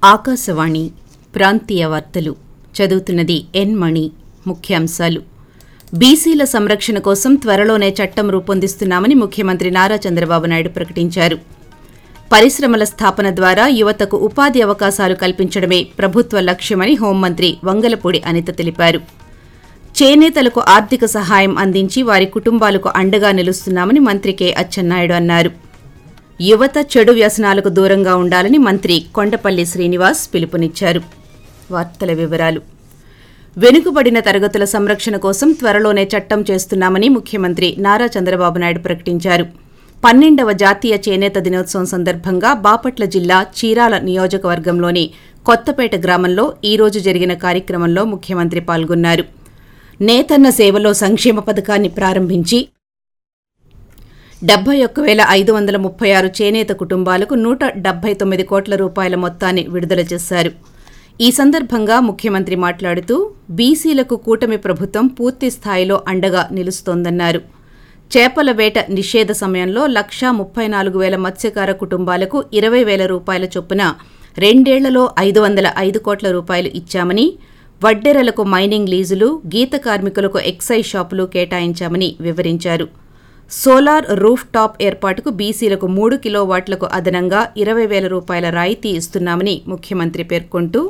ఆకాశవాణి ప్రాంతీయ వార్తలు చదువుతున్నది ఎన్ మణి ముఖ్యాంశాలు బీసీల సంరక్షణ కోసం త్వరలోనే చట్టం రూపొందిస్తున్నామని ముఖ్యమంత్రి నారా చంద్రబాబు నాయుడు ప్రకటించారు పరిశ్రమల స్థాపన ద్వారా యువతకు ఉపాధి అవకాశాలు కల్పించడమే ప్రభుత్వ లక్ష్యమని హోంమంత్రి వంగలపూడి అనిత తెలిపారు చేనేతలకు ఆర్థిక సహాయం అందించి వారి కుటుంబాలకు అండగా నిలుస్తున్నామని మంత్రి కె అచ్చెన్నాయుడు అన్నారు యువత చెడు వ్యసనాలకు దూరంగా ఉండాలని మంత్రి కొండపల్లి శ్రీనివాస్ పిలుపునిచ్చారు వార్తల వివరాలు వెనుకబడిన తరగతుల సంరక్షణ కోసం త్వరలోనే చట్టం చేస్తున్నామని ముఖ్యమంత్రి నారా చంద్రబాబు నాయుడు ప్రకటించారు పన్నెండవ జాతీయ చేనేత దినోత్సవం సందర్భంగా బాపట్ల జిల్లా చీరాల నియోజకవర్గంలోని కొత్తపేట గ్రామంలో ఈ రోజు జరిగిన కార్యక్రమంలో ముఖ్యమంత్రి పాల్గొన్నారు నేతన్న సేవలో సంక్షేమ పథకాన్ని ప్రారంభించి డెబ్బై ఒక్క వేల ఐదు వందల ముప్పై ఆరు చేనేత కుటుంబాలకు నూట డెబ్బై తొమ్మిది కోట్ల రూపాయల మొత్తాన్ని విడుదల చేశారు ఈ సందర్భంగా ముఖ్యమంత్రి మాట్లాడుతూ బీసీలకు కూటమి ప్రభుత్వం పూర్తి స్థాయిలో అండగా నిలుస్తోందన్నారు చేపల వేట నిషేధ సమయంలో లక్షా ముప్పై నాలుగు వేల మత్స్యకార కుటుంబాలకు ఇరవై వేల రూపాయల చొప్పున రెండేళ్లలో ఐదు వందల ఐదు కోట్ల రూపాయలు ఇచ్చామని వడ్డెరలకు మైనింగ్ లీజులు గీత కార్మికులకు ఎక్సైజ్ షాపులు కేటాయించామని వివరించారు సోలార్ రూఫ్ టాప్ ఏర్పాటుకు బీసీలకు మూడు కిలోవాట్లకు అదనంగా ఇరవై వేల రూపాయల రాయితీ ఇస్తున్నామని ముఖ్యమంత్రి పేర్కొంటూ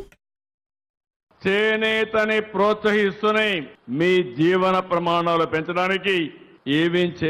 చేనేతని ప్రోత్సహిస్తూనే మీ జీవన ప్రమాణాలు పెంచడానికి ఏమేం చే